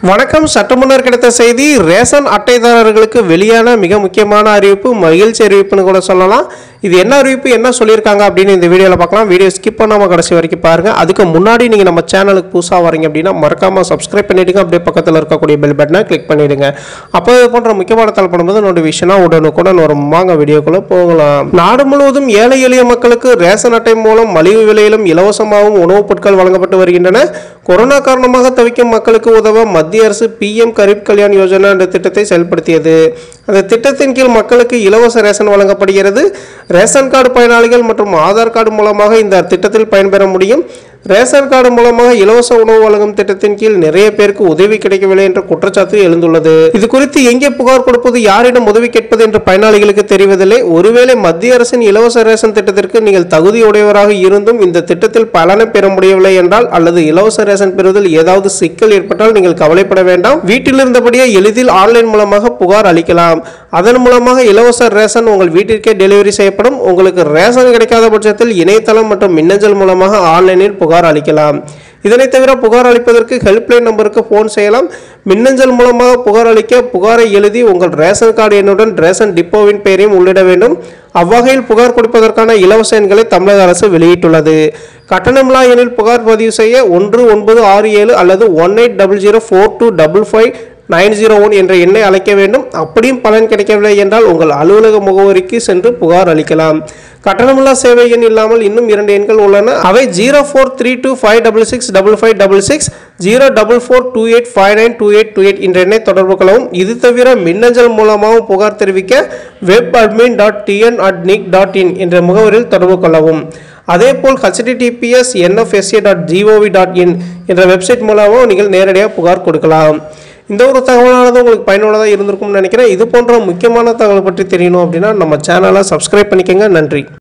வணக்கம் சற்று முன்னர் கிடைத்த செய்தி ரேஷன் அட்டைதாரர்களுக்கு வெளியான மிக முக்கியமான அறிவிப்பு மகிழ்ச்சி அறிவிப்புன்னு கூட சொல்லலாம் இது என்ன அறிவிப்பு என்ன சொல்லியிருக்காங்க அப்படின்னு இந்த வீடியோவில் பார்க்கலாம் வீடியோ ஸ்கிப் பண்ணாமல் கடைசி வரைக்கும் பாருங்கள் அதுக்கு முன்னாடி நீங்கள் நம்ம சேனலுக்கு புதுசாக வரீங்க அப்படின்னா மறக்காமல் சப்ஸ்கிரைப் பண்ணிவிடுங்க அப்படியே பக்கத்தில் இருக்கக்கூடிய பெல் பட்டனை கிளிக் பண்ணிவிடுங்க அப்போ இது போன்ற முக்கியமான தளப்படும்போது நோட்டிஃபிகேஷனாக உடனுக்குடன் வரும் வாங்க வீடியோக்குள்ளே போகலாம் நாடு முழுவதும் ஏழை எளிய மக்களுக்கு ரேஷன் அட்டை மூலம் மலிவு விலையிலும் இலவசமாகவும் உணவுப் பொருட்கள் வழங்கப்பட்டு வருகின்றன கொரோனா காரணமாக தவிக்கும் மக்களுக்கு உதவ மத்திய அரசு பிஎம் கரீப் கல்யாண் யோஜனா என்ற திட்டத்தை செயல்படுத்தியது அந்த திட்டத்தின் கீழ் மக்களுக்கு இலவச ரேஷன் வழங்கப்படுகிறது ரேஷன் கார்டு பயனாளிகள் மற்றும் ஆதார் கார்டு மூலமாக இந்த திட்டத்தில் பயன்பெற முடியும் ரேஷன் கார்டு மூலமாக இலவச உணவு வழங்கும் திட்டத்தின் கீழ் நிறைய பேருக்கு உதவி கிடைக்கவில்லை என்ற குற்றச்சாட்டு எழுந்துள்ளது இது குறித்து எங்கே புகார் கொடுப்பது யாரிடம் உதவி கேட்பது என்று பயனாளிகளுக்கு தெரிவதில்லை ஒருவேளை மத்திய அரசின் இலவச ரேஷன் திட்டத்திற்கு நீங்கள் தகுதியுடையவராக இருந்தும் இந்த திட்டத்தில் பலனை பெற முடியவில்லை என்றால் அல்லது இலவச ரேஷன் பெறுவதில் ஏதாவது சிக்கல் ஏற்பட்டால் நீங்கள் கவலைப்பட வேண்டாம் வீட்டில் இருந்தபடியே எளிதில் ஆன்லைன் மூலமாக புகார் அளிக்கலாம் அதன் மூலமாக இலவச ரேஷன் உங்கள் வீட்டிற்கே டெலிவரி செய்யப்படும் உங்களுக்கு ரேஷன் கிடைக்காத பட்சத்தில் இணையதளம் மற்றும் மின்னஞ்சல் மூலமாக ஆன்லைனில் புகார் அளிக்கலாம் இதனை தவிர புகார் அளிப்பதற்கு ஹெல்ப்லைன் நம்பருக்கு ஃபோன் செய்யலாம் மின்னஞ்சல் மூலமாக புகார் அளிக்க புகாரை எழுதி உங்கள் ரேஷன் கார்டு எண்ணுடன் ரேஷன் டிப்போவின் பெயரையும் உள்ளிட வேண்டும் அவ்வகையில் புகார் கொடுப்பதற்கான இலவச எண்களை தமிழக அரசு வெளியிட்டுள்ளது கட்டணமில்லா எண்ணில் புகார் பதிவு செய்ய ஒன்று ஒன்பது ஆறு ஏழு அல்லது one eight double zero four two double five nine zero one என்ற எண்ணை அழைக்க வேண்டும் அப்படியும் பலன் கிடைக்கவில்லை என்றால் உங்கள் அலுவலக முகவரிக்கு சென்று புகார் அளிக்கலாம் கட்டணமில்லா சேவை எண் இல்லாமல் இன்னும் இரண்டு எண்கள் உள்ளன அவை zero four three two five double six double five double six zero double four two eight five nine two eight two eight என்ற எண்ணை தொடர்பு கொள்ளவும் இது தவிர மின்னஞ்சல் மூலமாகவும் புகார் தெரிவிக்க web admin dot TN at NIC dot in என்ற முகவரியில் தொடர்பு கொள்ளவும் அதேபோல் HTTPS NFSA dot GOV dot in என்ற வெப்சைட் மூலமும் நீங்கள் நேரடியாக புகார் கொடுக்கலாம் இந்த ஒரு தகவலானது உங்களுக்கு பயனுள்ளதாக இருந்திருக்கும்னு நினைக்கிறேன் இது போன்ற முக்கியமான தகவல் பற்றி தெரியணும் அப்படின்னா நம்ம சேனலை சப்ஸ்கிரைப் பண்ணிக்கோங்க நன்றி